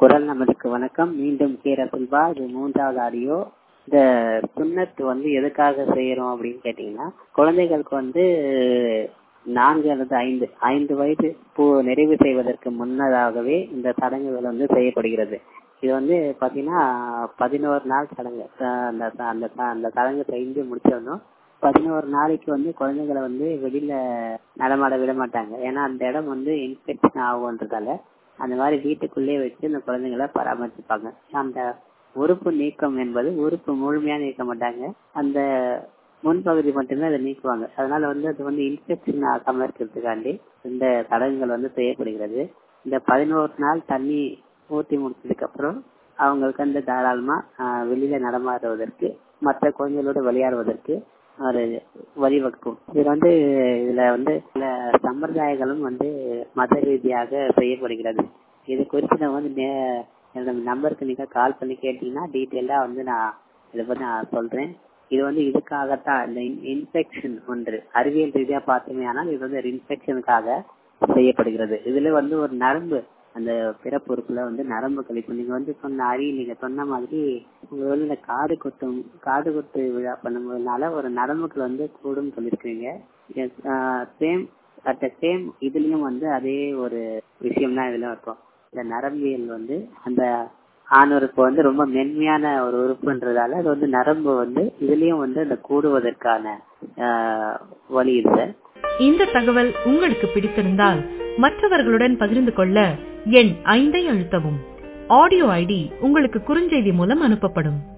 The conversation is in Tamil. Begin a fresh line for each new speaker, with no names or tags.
குரல் நமதுக்கு வணக்கம் மீண்டும் கே ரசுல்பா இது மூன்றாவது ஆடியோ இந்த சுண்ணத் வந்து எதுக்காக செய்யறோம் அப்படின்னு கேட்டீங்கன்னா குழந்தைகளுக்கு வந்து நான்கு அல்லது ஐந்து ஐந்து வயது பூ நிறைவு செய்வதற்கு முன்னதாகவே இந்த சடங்குகள் வந்து செய்யப்படுகிறது இது வந்து பாத்தீங்கன்னா பதினோரு நாள் சடங்கு அஹ் அந்த அந்த அந்த சடங்கு செஞ்சு முடிச்சோன்னும் பதினோரு நாளைக்கு வந்து குழந்தைகளை வந்து வெளியில நடமாட விட மாட்டாங்க ஏன்னா அந்த இடம் வந்து இன்ஃபெக்ஷன் ஆகுன்றதால அந்த மாதிரி வீட்டுக்குள்ளேயே வச்சு அந்த குழந்தைங்களை பராமரிச்சுப்பாங்க அந்த உறுப்பு நீக்கம் என்பது உறுப்பு முழுமையா நீக்க மாட்டாங்க அந்த முன்பகுதி மட்டுமே அதை நீக்குவாங்க அதனால வந்து அது வந்து இன்ஃபெக்ஷன் ஆகாம இருக்கிறதுக்காண்டி இந்த சடங்குகள் வந்து செய்யப்படுகிறது இந்த பதினோரு நாள் தண்ணி ஊத்தி முடிச்சதுக்கு அப்புறம் அவங்களுக்கு வந்து தாராளமா ஆஹ் வெளியில நடமாடுவதற்கு மற்ற குழந்தைகளோட விளையாடுவதற்கு ஒரு வழிவகுக்கும் இது வந்து இதுல வந்து சில சம்பிரதாயங்களும் வந்து மத ரீதியாக செய்யப்படுகிறது இது குறித்து நான் வந்து நே- என்னோட நம்பருக்கு நீங்க கால் பண்ணி கேட்டீங்கன்னா டீட்டெயிலா வந்து நான் இதை பத்தி நான் சொல்றேன் இது வந்து இதுக்காகத்தான் இந்த இன்ஃபெக்ஷன் ஒன்று அறிவியல் ரீதியா பார்த்தோமே ஆனால் இது வந்து ஒரு இன்ஃபெக்ஷனுக்காக செய்யப்படுகிறது இதுல வந்து ஒரு நரம்பு அந்த பிறப்பு உறுப்புல வந்து நரம்பு கழிப்பு நீங்க வந்து சொன்ன அறி நீங்க சொன்ன மாதிரி உங்க வந்து இந்த காது குத்தும் காது குத்து விழா பண்ணும்போதுனால ஒரு நரம்புகள் வந்து கூடும் சொல்லியிருக்கீங்க சேம் அட் சேம் இதுலயும் வந்து அதே ஒரு விஷயம் தான் இதுல இருக்கும் இந்த நரம்பியல் வந்து அந்த ஆண் உறுப்பு வந்து ரொம்ப மென்மையான ஒரு உறுப்புன்றதால அது வந்து நரம்பு வந்து இதுலயும் வந்து அந்த கூடுவதற்கான ஆஹ், வழி இல்லை
இந்த தகவல் உங்களுக்கு பிடித்திருந்தால் மற்றவர்களுடன் பகிர்ந்து கொள்ள எண் ஐந்தை அழுத்தவும் ஆடியோ ஐடி உங்களுக்கு குறுஞ்செய்தி மூலம் அனுப்பப்படும்